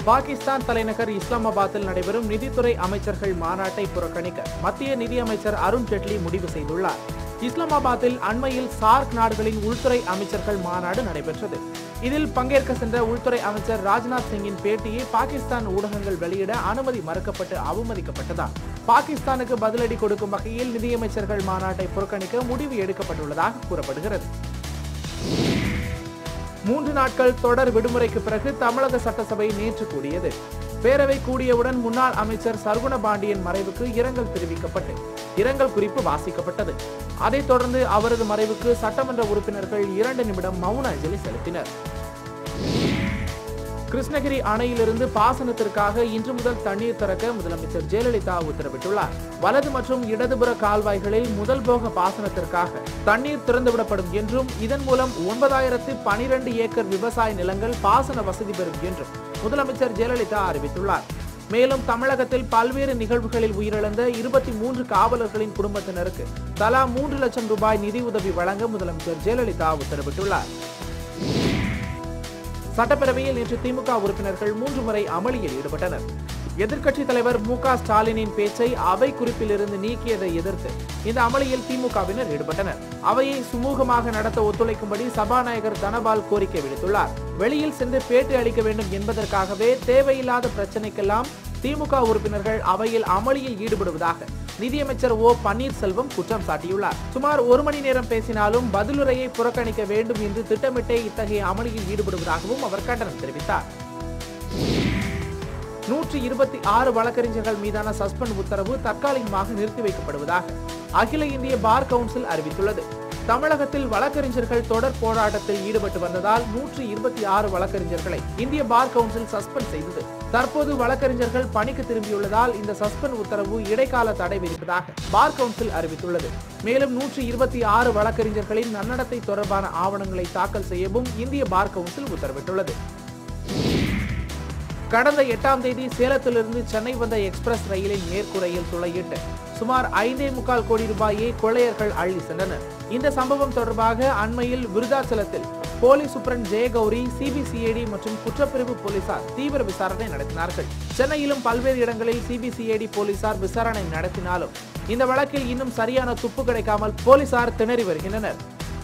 பாகிஸ்தான் தலைநகர் இஸ்லாமாபாத்தில் நடைபெறும் நிதித்துறை அமைச்சர்கள் மாநாட்டை புறக்கணிக்க மத்திய நிதியமைச்சர் அருண் ஜெட்லி முடிவு செய்துள்ளார் இஸ்லாமாபாத்தில் அண்மையில் சார்க் நாடுகளின் உள்துறை அமைச்சர்கள் மாநாடு நடைபெற்றது இதில் பங்கேற்க சென்ற உள்துறை அமைச்சர் ராஜ்நாத் சிங்கின் பேட்டியை பாகிஸ்தான் ஊடகங்கள் வெளியிட அனுமதி மறுக்கப்பட்டு அவமதிக்கப்பட்டதால் பாகிஸ்தானுக்கு பதிலடி கொடுக்கும் வகையில் நிதியமைச்சர்கள் மாநாட்டை புறக்கணிக்க முடிவு எடுக்கப்பட்டுள்ளதாக கூறப்படுகிறது மூன்று நாட்கள் தொடர் விடுமுறைக்கு பிறகு தமிழக சட்டசபை நேற்று கூடியது பேரவை கூடியவுடன் முன்னாள் அமைச்சர் சர்குண பாண்டியன் மறைவுக்கு இரங்கல் தெரிவிக்கப்பட்டு இரங்கல் குறிப்பு வாசிக்கப்பட்டது அதைத் தொடர்ந்து அவரது மறைவுக்கு சட்டமன்ற உறுப்பினர்கள் இரண்டு நிமிடம் மௌன அஞ்சலி செலுத்தினர் கிருஷ்ணகிரி அணையிலிருந்து பாசனத்திற்காக இன்று முதல் தண்ணீர் திறக்க முதலமைச்சர் ஜெயலலிதா உத்தரவிட்டுள்ளார் வலது மற்றும் இடதுபுற கால்வாய்களில் முதல் போக பாசனத்திற்காக தண்ணீர் திறந்துவிடப்படும் என்றும் இதன் மூலம் ஒன்பதாயிரத்து பனிரெண்டு ஏக்கர் விவசாய நிலங்கள் பாசன வசதி பெறும் என்றும் முதலமைச்சர் ஜெயலலிதா அறிவித்துள்ளார் மேலும் தமிழகத்தில் பல்வேறு நிகழ்வுகளில் உயிரிழந்த இருபத்தி மூன்று காவலர்களின் குடும்பத்தினருக்கு தலா மூன்று லட்சம் ரூபாய் நிதியுதவி வழங்க முதலமைச்சர் ஜெயலலிதா உத்தரவிட்டுள்ளார் சட்டப்பேரவையில் நேற்று திமுக உறுப்பினர்கள் மூன்று முறை அமளியில் ஈடுபட்டனர் எதிர்க்கட்சித் தலைவர் மு க ஸ்டாலினின் பேச்சை அவை குறிப்பிலிருந்து நீக்கியதை எதிர்த்து இந்த அமளியில் திமுகவினர் ஈடுபட்டனர் அவையை சுமூகமாக நடத்த ஒத்துழைக்கும்படி சபாநாயகர் தனபால் கோரிக்கை விடுத்துள்ளார் வெளியில் சென்று பேட்டி அளிக்க வேண்டும் என்பதற்காகவே தேவையில்லாத பிரச்சனைக்கெல்லாம் திமுக உறுப்பினர்கள் அவையில் அமளியில் ஈடுபடுவதாக நிதியமைச்சர் ஓ பன்னீர்செல்வம் குற்றம் சாட்டியுள்ளார் சுமார் ஒரு மணி நேரம் பேசினாலும் பதிலுரையை புறக்கணிக்க வேண்டும் என்று திட்டமிட்டே இத்தகைய அமளியில் ஈடுபடுவதாகவும் அவர் கண்டனம் தெரிவித்தார் நூற்றி இருபத்தி ஆறு வழக்கறிஞர்கள் மீதான சஸ்பெண்ட் உத்தரவு தற்காலிகமாக நிறுத்தி வைக்கப்படுவதாக அகில இந்திய பார் கவுன்சில் அறிவித்துள்ளது தமிழகத்தில் வழக்கறிஞர்கள் தொடர் போராட்டத்தில் ஈடுபட்டு வந்ததால் நூற்றி இருபத்தி ஆறு வழக்கறிஞர்களை இந்திய பார் கவுன்சில் சஸ்பெண்ட் செய்தது தற்போது வழக்கறிஞர்கள் பணிக்கு திரும்பியுள்ளதால் இந்த சஸ்பெண்ட் உத்தரவு இடைக்கால தடை விதிப்பதாக பார் கவுன்சில் அறிவித்துள்ளது மேலும் நூற்றி இருபத்தி ஆறு வழக்கறிஞர்களின் நன்னடத்தை தொடர்பான ஆவணங்களை தாக்கல் செய்யவும் இந்திய பார் கவுன்சில் உத்தரவிட்டுள்ளது கடந்த எட்டாம் தேதி சேலத்திலிருந்து சென்னை வந்த எக்ஸ்பிரஸ் ரயிலின் மேற்கூரையில் துளையிட்டு சுமார் ஐந்தே முக்கால் கோடி ரூபாயை கொள்ளையர்கள் அள்ளி சென்றனர் இந்த சம்பவம் தொடர்பாக அண்மையில் விருதாச்சலத்தில் போலீஸ் சூப்பரண்ட் ஜெயகௌரி சிபிசிஐடி மற்றும் குற்றப்பிரிவு போலீசார் தீவிர விசாரணை நடத்தினார்கள் சென்னையிலும் பல்வேறு இடங்களில் சிபிசிஐடி போலீசார் விசாரணை நடத்தினாலும் இந்த வழக்கில் இன்னும் சரியான துப்பு கிடைக்காமல் போலீசார் திணறி வருகின்றனர்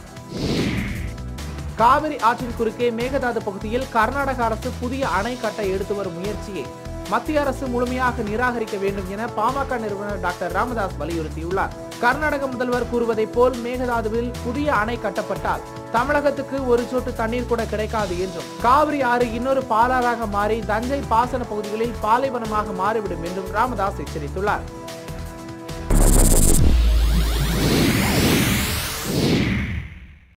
காவிரி ஆற்றின் குறுக்கே மேகதாது பகுதியில் கர்நாடக அரசு புதிய அணை கட்ட எடுத்து வரும் முயற்சியை மத்திய அரசு முழுமையாக நிராகரிக்க வேண்டும் என பாமக நிறுவனர் டாக்டர் ராமதாஸ் வலியுறுத்தியுள்ளார் கர்நாடக முதல்வர் கூறுவதைப் போல் மேகதாதுவில் புதிய அணை கட்டப்பட்டால் தமிழகத்துக்கு ஒரு சொட்டு தண்ணீர் கூட கிடைக்காது என்றும் காவிரி ஆறு இன்னொரு பாலாறாக மாறி தஞ்சை பாசன பகுதிகளில் பாலைவனமாக மாறிவிடும் என்றும் ராமதாஸ் எச்சரித்துள்ளார்